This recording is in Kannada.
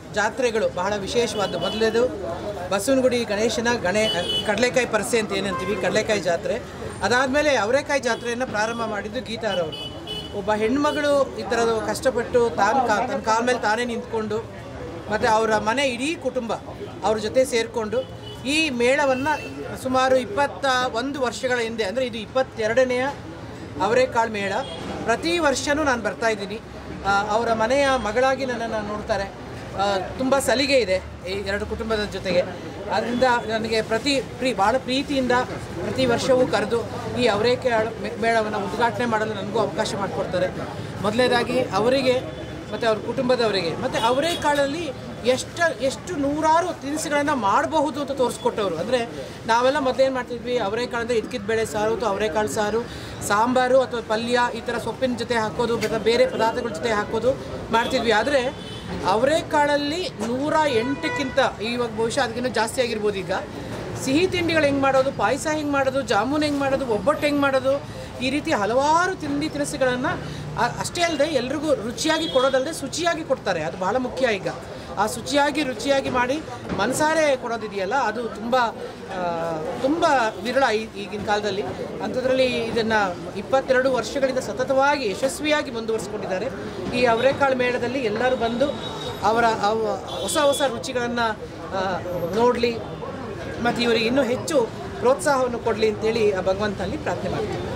ಜಾತ್ರೆಗಳು ಬಹಳ ವಿಶೇಷವಾದ್ದು ಮೊದಲೇದು ಬಸವನಗುಡಿ ಗಣೇಶನ ಗಣೇ ಕಡಲೆಕಾಯಿ ಪರಸೆ ಅಂತ ಏನಂತೀವಿ ಕಡಲೆಕಾಯಿ ಜಾತ್ರೆ ಅದಾದಮೇಲೆ ಅವರೆಕಾಯಿ ಜಾತ್ರೆಯನ್ನು ಪ್ರಾರಂಭ ಮಾಡಿದ್ದು ಗೀತಾರವರು ಒಬ್ಬ ಹೆಣ್ಮಗಳು ಈ ಥರದ್ದು ಕಷ್ಟಪಟ್ಟು ತಾನು ಕಾ ತನ್ನ ಕಾಲ ಮೇಲೆ ತಾನೇ ನಿಂತ್ಕೊಂಡು ಮತ್ತು ಅವರ ಮನೆ ಇಡೀ ಕುಟುಂಬ ಅವ್ರ ಜೊತೆ ಸೇರಿಕೊಂಡು ಈ ಮೇಳವನ್ನು ಸುಮಾರು ಇಪ್ಪತ್ತ ಒಂದು ವರ್ಷಗಳ ಹಿಂದೆ ಅಂದರೆ ಇದು ಇಪ್ಪತ್ತೆರಡನೆಯ ಅವರೇಕಾಳು ಮೇಳ ಪ್ರತಿ ವರ್ಷವೂ ನಾನು ಬರ್ತಾ ಇದ್ದೀನಿ ಆ, ಅವರ ಮನೆಯ ಮಗಳಾಗಿ ನನ್ನನ್ನು ನೋಡ್ತಾರೆ ತುಂಬ ಸಲಿಗೆ ಇದೆ ಈ ಎರಡು ಕುಟುಂಬದ ಜೊತೆಗೆ ಅದರಿಂದ ನನಗೆ ಪ್ರತಿ ಪ್ರೀ ಭಾಳ ಪ್ರೀತಿಯಿಂದ ಪ್ರತಿ ವರ್ಷವೂ ಕರೆದು ಈ ಅವರೇಕಾಳು ಮೇ- ಮೇಳವನ್ನು ಉದ್ಘಾಟನೆ ಮಾಡಲು ನನಗೂ ಅವಕಾಶ ಮಾಡಿಕೊಡ್ತಾರೆ ಮೊದಲನೇದಾಗಿ ಅವರಿಗೆ ಮತ್ತು ಅವ್ರ ಕುಟುಂಬದವರಿಗೆ ಮತ್ತು ಅವರೇಕಾಳಲ್ಲಿ ಎಷ್ಟು ಎಷ್ಟು ನೂರಾರು ತಿನಿಸುಗಳನ್ನು ಮಾಡಬಹುದು ಅಂತ ತೋರಿಸ್ಕೊಟ್ಟವರು ಅಂದರೆ ನಾವೆಲ್ಲ ಮೊದಲೇನು ಮಾಡ್ತಿದ್ವಿ ಅವರೇಕಾಳು ಇದಕ್ಕಿದ ಬೇಳೆ ಸಾರು ಅಥವಾ ಅವರೇಕಾಳು ಸಾರು ಸಾಂಬಾರು ಅಥವಾ ಪಲ್ಯ ಈ ಥರ ಸೊಪ್ಪಿನ ಜೊತೆ ಹಾಕೋದು ಮತ್ತು ಬೇರೆ ಪದಾರ್ಥಗಳ ಜೊತೆ ಹಾಕೋದು ಮಾಡ್ತಿದ್ವಿ ಆದರೆ ಅವರೇಕಾಳಲ್ಲಿ ನೂರ ಎಂಟಕ್ಕಿಂತ ಇವಾಗ ಬಹುಶಃ ಅದಕ್ಕಿಂತ ಜಾಸ್ತಿ ಆಗಿರ್ಬೋದು ಈಗ ಸಿಹಿ ತಿಂಡಿಗಳು ಹೆಂಗೆ ಮಾಡೋದು ಪಾಯಸ ಹೆಂಗೆ ಮಾಡೋದು ಜಾಮೂನ್ ಹೆಂಗೆ ಮಾಡೋದು ಒಬ್ಬಟ್ಟು ಹೆಂಗೆ ಮಾಡೋದು ಈ ರೀತಿ ಹಲವಾರು ತಿಂಡಿ ತಿನಿಸುಗಳನ್ನು ಅಷ್ಟೇ ಅಲ್ಲದೆ ಎಲ್ರಿಗೂ ರುಚಿಯಾಗಿ ಕೊಡೋದಲ್ಲದೆ ಶುಚಿಯಾಗಿ ಕೊಡ್ತಾರೆ ಅದು ಬಹಳ ಮುಖ್ಯ ಈಗ ಆ ಶುಚಿಯಾಗಿ ರುಚಿಯಾಗಿ ಮಾಡಿ ಮನಸಾರೆ ಕೊಡೋದಿದೆಯಲ್ಲ ಅದು ತುಂಬ ತುಂಬ ವಿರಳ ಈ- ಈಗಿನ ಕಾಲದಲ್ಲಿ ಅಂಥದ್ರಲ್ಲಿ ಇದನ್ನು ಇಪ್ಪತ್ತೆರಡು ವರ್ಷಗಳಿಂದ ಸತತವಾಗಿ ಯಶಸ್ವಿಯಾಗಿ ಮುಂದುವರಿಸ್ಕೊಂಡಿದ್ದಾರೆ ಈ ಅವರೇಕಾಳು ಮೇಳದಲ್ಲಿ ಎಲ್ಲರೂ ಬಂದು ಅವರ ಅವ ಹೊಸ ಹೊಸ ರುಚಿಗಳನ್ನು ನೋಡಲಿ ಮತ್ತು ಇವರಿಗೆ ಇನ್ನೂ ಹೆಚ್ಚು ಪ್ರೋತ್ಸಾಹವನ್ನು ಕೊಡಲಿ ಅಂತೇಳಿ ಆ ಭಗವಂತನಲ್ಲಿ ಪ್ರಾರ್ಥನೆ ಮಾಡ್ತೀನಿ